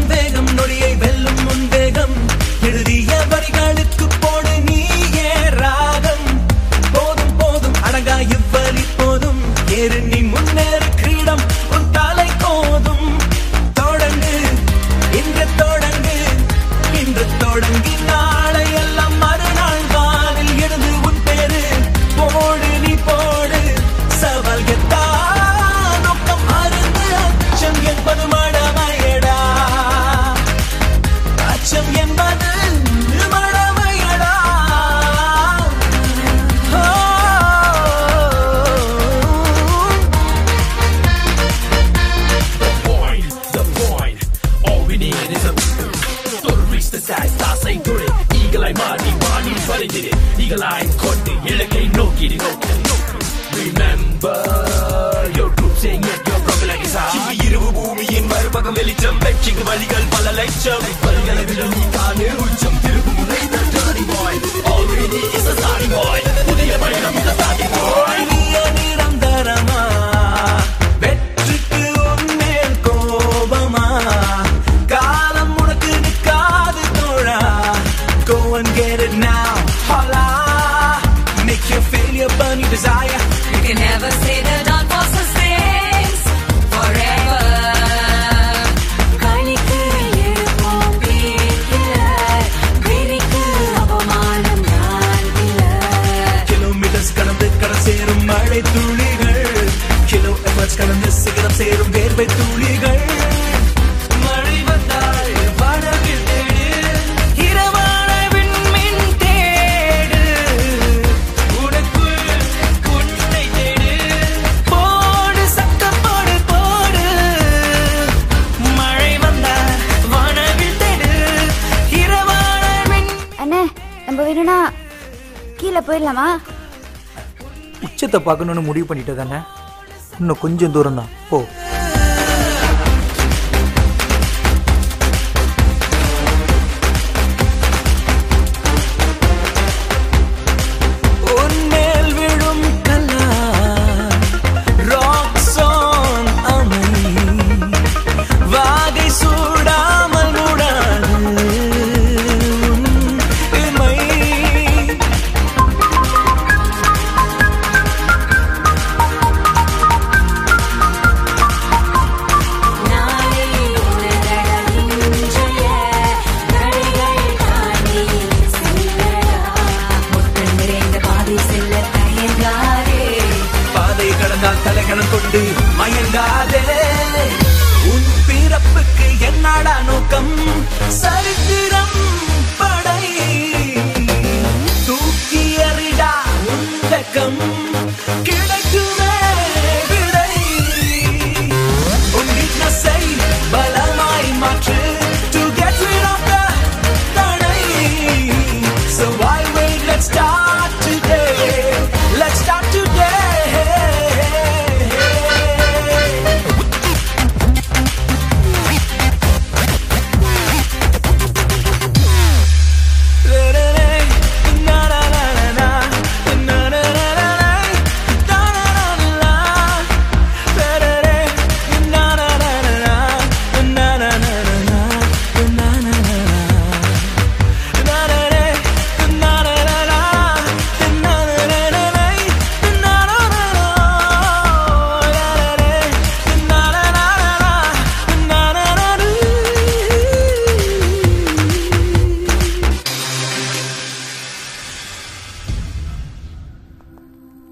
என் வேகம் நொடியை வெல்லும் உன் வேகம் எழுதிய வரிகளுக்கு போடு நீயே ராகம் போதும் போதும் அடங்கா இவ்வலி போதும் ஏறு நீ முன்னேறு கிரீடம் உன் தலை கோதும் தொடங்கு இன்று தொடங்கு இன்று தொடங்கி நாளை எல்லாம் மறுநாள் வானில் எழுது உன் பேரு போடு நீ போடு சவால் கெத்தா நோக்கம் அருந்து அச்சம் என்பது மடமையடா அச்சம் என்பது மடமையடா point, the point. All we need is a to reach the side. தாசை துளி ஈகளாய் மாறி வானில் பறிந்திரு ஈகளாய் கொண்டு இலக்கை நோக்கிடு Remember your group saying it, your problem like is high. இரவு பூமியின் மறுபக்கம் வெளிச்சம் வெற்றிக்கு வழிகள் பல லட்சம் வழிகளை விட நீ தானே உச்சம் திருப்பு முனை dirty boy already is a starting boy புதிய பயணம் இந்த starting boy நீய நிரந்தரமா வெற்றிக்கு உன்மேல் கோபமா காலம் உனக்கு நிற்காது தோழா go and get it now holla make your failure burn your desire You can never say the dawn for sustains forever. கணிக்கு இருப்போம் பிடிக்கல. பிரிக்கு அவமானம் நான் இல்ல. கிலோமீட்டர்ஸ் கடந்து கடல் சேரும் மழை துளிகள் கிலோ எஃபர்ட்ஸ் கடந்து சிகரம் சேரும் வேர்வை துளிகள் மழை வந்தால் வானவில் தேடு இரவான விண்மீன் தேடு உனக்குள் உன்னை தேடு போடு சத்தம் போடு போடு மழை வந்தால் வானவில் தேடு இரவான விண் அண்ணே நம்ம வேணும்னா கீழே போயிடலாமா உச்சத்தை பார்க்கணுன்னு முடிவு பண்ணிட்டு தானே இன்னும் கொஞ்சம் தூரம் தான் போ